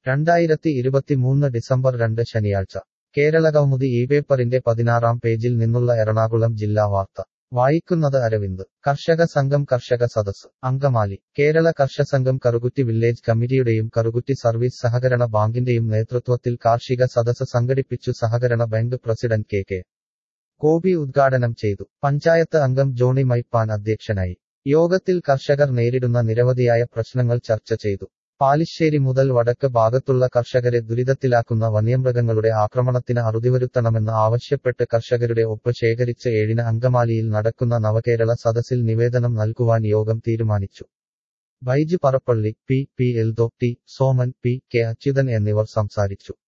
രണ്ടായിരത്തി ഇരുപത്തിമൂന്ന് ഡിസംബർ രണ്ട് ശനിയാഴ്ച കേരളകൗമുദി ഈ പേപ്പറിന്റെ പതിനാറാം പേജിൽ നിന്നുള്ള എറണാകുളം ജില്ലാ വാർത്ത വായിക്കുന്നത് അരവിന്ദ് കർഷക സംഘം കർഷക സദസ് അങ്കമാലി കേരള കർഷസംഘം കറുകുറ്റി വില്ലേജ് കമ്മിറ്റിയുടെയും കറുകുറ്റി സർവീസ് സഹകരണ ബാങ്കിന്റെയും നേതൃത്വത്തിൽ കാർഷിക സദസ് സംഘടിപ്പിച്ചു സഹകരണ bank president K K Gopi ഉദ്ഘാടനം ചെയ്തു പഞ്ചായത്ത് അംഗം ജോണി മൈപ്പാൻ അധ്യക്ഷനായി യോഗത്തിൽ കർഷകർ നേരിടുന്ന നിരവധിയായ പ്രശ്നങ്ങൾ ചർച്ച ചെയ്തു പാലിശ്ശേരി മുതൽ വടക്ക് ഭാഗത്തുള്ള കർഷകരെ ദുരിതത്തിലാക്കുന്ന വന്യമൃഗങ്ങളുടെ ആക്രമണത്തിന് അറുതിവരുത്തണമെന്ന് ആവശ്യപ്പെട്ട് കർഷകരുടെ ഒപ്പ് ശേഖരിച്ച് ഏഴിന് അങ്കമാലിയിൽ നടക്കുന്ന നവകേരള സദസ്സിൽ നിവേദനം നൽകുവാൻ യോഗം തീരുമാനിച്ചു Baiju Parappally P P Eldho T Soman P K Achuthan എന്നിവർ സംസാരിച്ചു